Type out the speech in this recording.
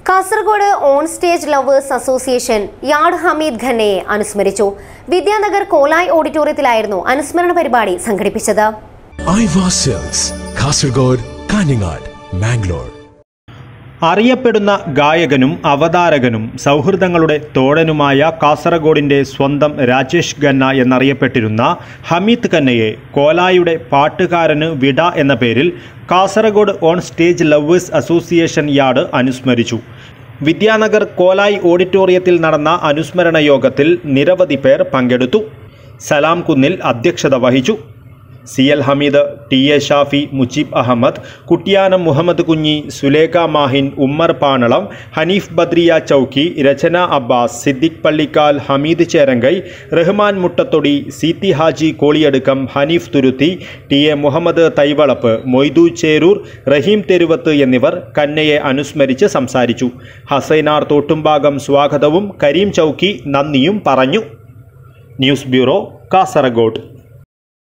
Kasaragod on stage lovers association yard Hameed ഖന്നയെ അനുസ്മരിച്ചു വിദ്യാനഗർ കോലായ് ഓഡിറ്റോറിയത്തിലായിരുന്നു അനുസ്മരണ പരിപാടി സംഘടിപ്പിച്ചത് ഐവാ സെൽസ് കാസർഗോഡ് കാഞ്ഞങ്ങാട് മാംഗ്ലൂർ അറിയപ്പെടുന്ന ഗായകനും അവതാരകനും സൗഹൃദങ്ങളുടെ തോഴനുമായ കാസർഗോഡിന്റെ സ്വന്തം രാജേഷ് ഖന്ന എന്നറിയപ്പെട്ടിരുന്ന ഹമീദ് ഖന്നയെ കോലായുടെ പാട്ടുകാരന് വിട എന്ന പേരിൽ Kasargod on stage lovers association yard അനുസ്മരിച്ചു വിദ്യാനഗർ കോലായ് ഓഡിറ്റോറിയത്തിൽ നടന്ന അനുസ്മരണ യോഗത്തിൽ നിരവധി പേർ പങ്കെടുത്തു സലാം കുന്നിൽ അധ്യക്ഷത വഹിച്ചു C L Hameed T A Shafi Mujeeb Ahmed Kuttiyanam Muhammad Kunhi Sulekha Mahin Ummer Panalam Hanif Badriya Chowki Rachana Abbas Siddique Pallikkal Hameed Cherangai Rahman Muttathodi Seethi Haji Koliyadukkam Hanif Thuruthi T A Muhammad Thaivalappu Moidu Cheroor Raheem Theruvath എന്നിവർ കന്നയെ അനുസ്മരിച്ച് സംസാരിച്ചു ഹസൈനാർ തോട്ടുംഭാഗം സ്വാഗതവും കരീം ചൗക്കി നന്ദിയും പറഞ്ഞു ന്യൂസ് ബ്യൂറോ കാസർഗോഡ്